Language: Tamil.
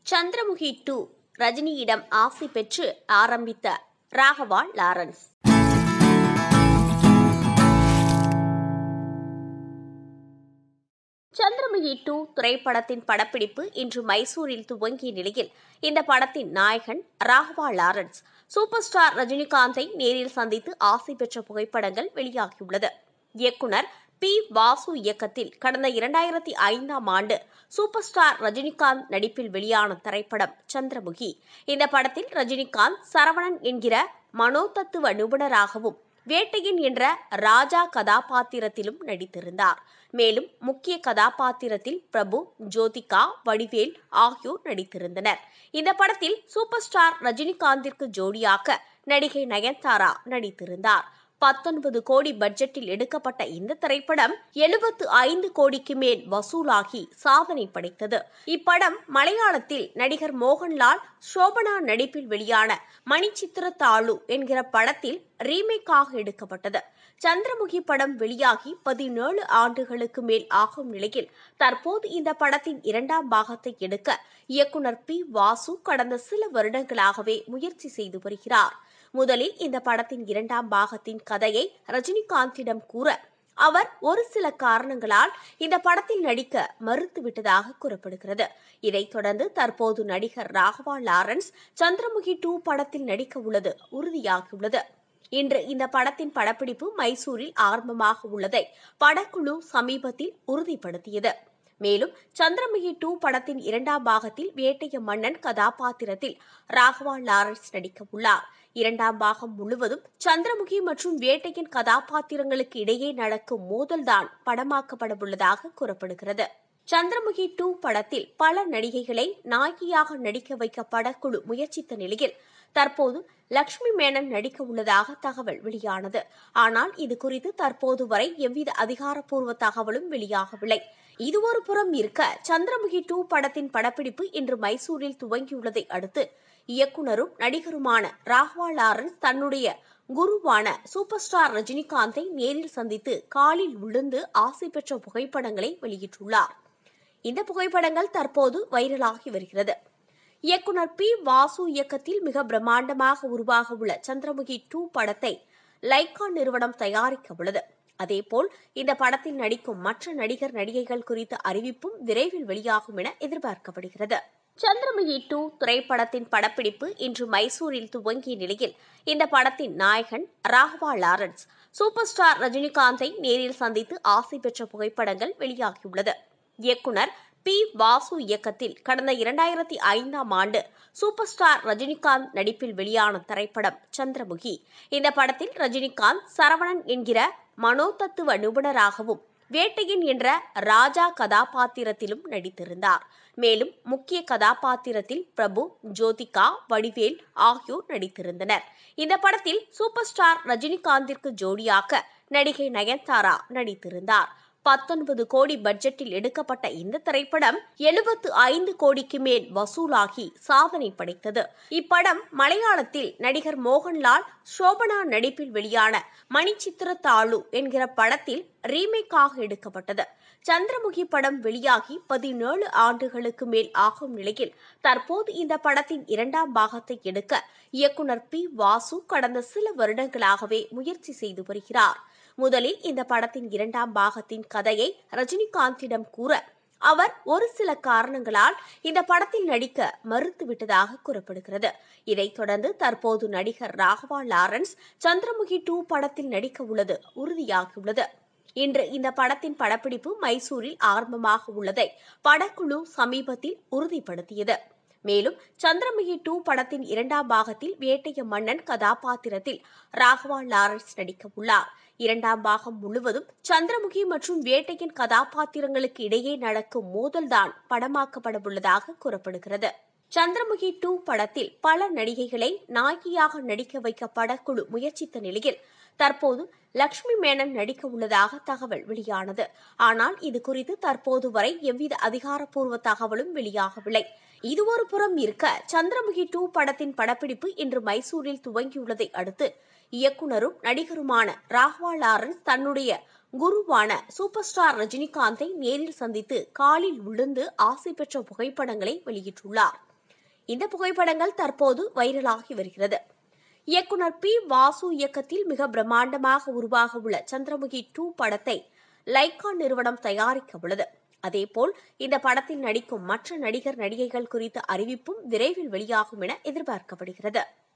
சந்திரமுகி டூ ரஜினியிடம் ஆசை பெற்று ஆரம்பித்த ராகவா லாரன்ஸ் சந்திரமுகி டூ திரைப்படத்தின் படப்பிடிப்பு இன்று மைசூரில் துவங்கிய நிலையில் இந்த படத்தின் நாயகன் ராகவா லாரன்ஸ் சூப்பர் ஸ்டார் ரஜினிகாந்தை நேரில் சந்தித்து ஆசை பெற்ற புகைப்படங்கள் வெளியாகியுள்ளது இயக்குனர் பி வாசு இயக்கத்தில் கடந்த இரண்டாயிரத்தி ஐந்தாம் ஆண்டு சூப்பர் ஸ்டார் ரஜினிகாந்த் நடிப்பில் வெளியான திரைப்படம் சந்திரமுகி இந்த படத்தில் ரஜினிகாந்த் சரவணன் என்கிற மனோதத்துவ நிபுணராகவும் வேட்டையன் என்ற ராஜா கதாபாத்திரத்திலும் நடித்திருந்தார் மேலும் முக்கிய கதாபாத்திரத்தில் பிரபு ஜோதிகா வடிவேல் ஆகியோர் நடித்திருந்தனர் இந்த படத்தில் சூப்பர் ஸ்டார் ரஜினிகாந்திற்கு ஜோடியாக நடிகை நயன்தாரா நடித்திருந்தார் பத்தொன்பது கோடி பட்ஜெட்டில் எடுக்கப்பட்ட இந்த திரைப்படம் எழுபத்து ஐந்து கோடிக்கு மேல் வசூலாகி சாதனை படைத்தது இப்படம் மலையாளத்தில் நடிகர் மோகன்லால் சோபனா நடிப்பில் வெளியான மணிச்சித்திர தாளு என்கிற படத்தில் ரீமேக்காக எடுக்கப்பட்டது சந்திரமுகி படம் வெளியாகி பதினேழு ஆண்டுகளுக்கு மேல் ஆகும் நிலையில் தற்போது இந்த படத்தின் இரண்டாம் பாகத்தை எடுக்க இயக்குனர் பி வாசு கடந்த சில வருடங்களாகவே முயற்சி செய்து வருகிறார் முதலில் இந்த படத்தின் இரண்டாம் பாகத்தின் கதையை ரஜினிகாந்திடம் கூற அவர் ஒரு சில காரணங்களால் இந்த படத்தில் நடிக்க மறுத்துவிட்டதாக கூறப்படுகிறது இதைத் தொடர்ந்து தற்போது நடிகர் ராகவா லாரன்ஸ் சந்திரமுகி டூ படத்தில் நடிக்க உள்ளது உறுதியாகியுள்ளது இன்று இந்த படத்தின் படப்பிடிப்பு மைசூரில் ஆரம்பமாக உள்ளதை படக்குழு சமீபத்தில் உறுதிப்படுத்தியது மேலும் சந்திரமுகி டூ படத்தின் இரண்டாம் பாகத்தில் வேட்டைய மன்னன் கதாபாத்திரத்தில் ராகவா லாரன்ஸ் நடிக்க உள்ளார் இரண்டாம் பாகம் முழுவதும் சந்திரமுகி மற்றும் வேட்டையின் கதாபாத்திரங்களுக்கு இடையே நடக்கும் மோதல்தான் படமாக்கப்படவுள்ளதாக கூறப்படுகிறது சந்திரமுகி டூ படத்தில் பல நடிகைகளை நாயகியாக நடிக்க வைக்க படக்குழு முயற்சித்த நிலையில் தற்போது லக்ஷ்மி மேனன் நடிக்க உள்ளதாக தகவல் வெளியானது ஆனால் இது குறித்து தற்போது வரை எவ்வித அதிகாரப்பூர்வ தகவலும் வெளியாகவில்லை இது ஒரு புறம் இருக்க சந்திரமுகி டூ படத்தின் படப்பிடிப்பு இன்று மைசூரில் துவங்கியுள்ளதை அடுத்து இயக்குனரும் நடிகருமான ராகவா லாரன்ஸ் தன்னுடைய குருவான சூப்பர் ஸ்டார் ரஜினிகாந்தை நேரில் சந்தித்து காலில் விழுந்து ஆசை பெற்ற புகைப்படங்களை வெளியிட்டுள்ளார் இந்த புகைப்படங்கள் தற்போது வைரலாகி வருகிறது இயக்குனர் பி வாசு இயக்கத்தில் மிக பிரம்மாண்டமாக உருவாக உள்ள சந்திரமுகி டூ படத்தை லைக்கா நிறுவனம் தயாரிக்க உள்ளது அதேபோல் இந்த படத்தில் நடிக்கும் மற்ற நடிகர் நடிகைகள் குறித்த அறிவிப்பும் விரைவில் வெளியாகும் என எதிர்பார்க்கப்படுகிறது சந்திரமுகி டூ திரைப்படத்தின் படப்பிடிப்பு இன்று மைசூரில் துவங்கிய நிலையில் இந்த படத்தின் நாயகன் ராகவா லாரன்ஸ் சூப்பர் ஸ்டார் ரஜினிகாந்தை நேரில் சந்தித்து ஆசை பெற்ற புகைப்படங்கள் வெளியாகியுள்ளது இயக்குனர் பி வாசு இயக்கத்தில் கடந்த இரண்டாயிரத்தி ஐந்தாம் ஆண்டு சூப்பர் ஸ்டார் ரஜினிகாந்த் நடிப்பில் வெளியான திரைப்படம் சந்திரமுகி இந்த படத்தில் ரஜினிகாந்த் சரவணன் என்கிற மனோதத்துவ நிபுணராகவும் வேட்டையன் என்ற ராஜா கதாபாத்திரத்திலும் நடித்திருந்தார் மேலும் முக்கிய கதாபாத்திரத்தில் பிரபு ஜோதிகா வடிவேல் ஆகியோர் நடித்திருந்தனர் இந்த படத்தில் சூப்பர் ஸ்டார் ரஜினிகாந்திற்கு ஜோடியாக நடிகை நயன்தாரா நடித்திருந்தார் பத்தொன்பது கோடி பட்ஜெட்டில் எடுக்கப்பட்ட இந்த திரைப்படம் எழுபத்து ஐந்து கோடிக்கு மேல் வசூலாகி சாதனை படைத்தது இப்படம் மலையாளத்தில் நடிகர் மோகன்லால் சோபனா நடிப்பில் வெளியான மணிச்சித்திர தாளு என்கிற படத்தில் ரீமேக்காக எடுக்கப்பட்டது சந்திரமுகி படம் வெளியாகி பதினேழு ஆண்டுகளுக்கு மேல் ஆகும் நிலையில் தற்போது இந்த படத்தின் இரண்டாம் பாகத்தை எடுக்க இயக்குனர் பி வாசு கடந்த சில வருடங்களாகவே முயற்சி செய்து வருகிறார் முதலில் இந்த படத்தின் இரண்டாம் பாகத்தின் கதையை ரஜினிகாந்திடம் கூற அவர் ஒரு சில காரணங்களால் இந்த படத்தில் நடிக்க மறுத்துவிட்டதாக கூறப்படுகிறது இதைத் தொடர்ந்து தற்போது நடிகர் ராகவா லாரன்ஸ் சந்திரமுகி டூ படத்தில் நடிக்க உள்ளது உறுதியாகியுள்ளது இன்று இந்த படத்தின் படப்பிடிப்பு மைசூரில் ஆரம்பமாக உள்ளதை படக்குழு சமீபத்தில் உறுதிப்படுத்தியது மேலும் சந்திரமுகி டூ படத்தின் இரண்டாம் பாகத்தில் வேட்டைய மன்னன் கதாபாத்திரத்தில் ராகவா லாரன்ஸ் நடிக்க உள்ளார் இரண்டாம் பாகம் முழுவதும் சந்திரமுகி மற்றும் வேட்டையின் கதாபாத்திரங்களுக்கு இடையே நடக்கும் மோதல்தான் படமாக்கப்படவுள்ளதாக கூறப்படுகிறது சந்திரமுகி டூ படத்தில் பல நடிகைகளை நாயகியாக நடிக்க வைக்க படக்குழு முயற்சித்த நிலையில் தற்போது லக்ஷ்மி மேனன் நடிக்க உள்ளதாக தகவல் வெளியானது ஆனால் இது குறித்து தற்போது வரை எவ்வித அதிகாரப்பூர்வ தகவலும் வெளியாகவில்லை இது ஒரு புறம் இருக்க சந்திரமுகி டூ படத்தின் படப்பிடிப்பு இன்று மைசூரில் துவங்கியுள்ளதை அடுத்து இயக்குனரும் நடிகருமான ராகவா லாரன்ஸ் தன்னுடைய குருவான சூப்பர் ஸ்டார் ரஜினிகாந்தை நேரில் சந்தித்து காலில் விழுந்து ஆசை பெற்ற புகைப்படங்களை வெளியிட்டுள்ளார் இந்த புகைப்படங்கள் தற்போது வைரலாகி வருகிறது இயக்குனர் பி வாசு இயக்கத்தில் மிக பிரம்மாண்டமாக உருவாக உள்ள சந்திரமுகி டூ படத்தை லைக்கா நிறுவனம் தயாரிக்க உள்ளது அதேபோல் இந்த படத்தில் நடிக்கும் மற்ற நடிகர் நடிகைகள் குறித்த அறிவிப்பும் விரைவில் வெளியாகும் என எதிர்பார்க்கப்படுகிறது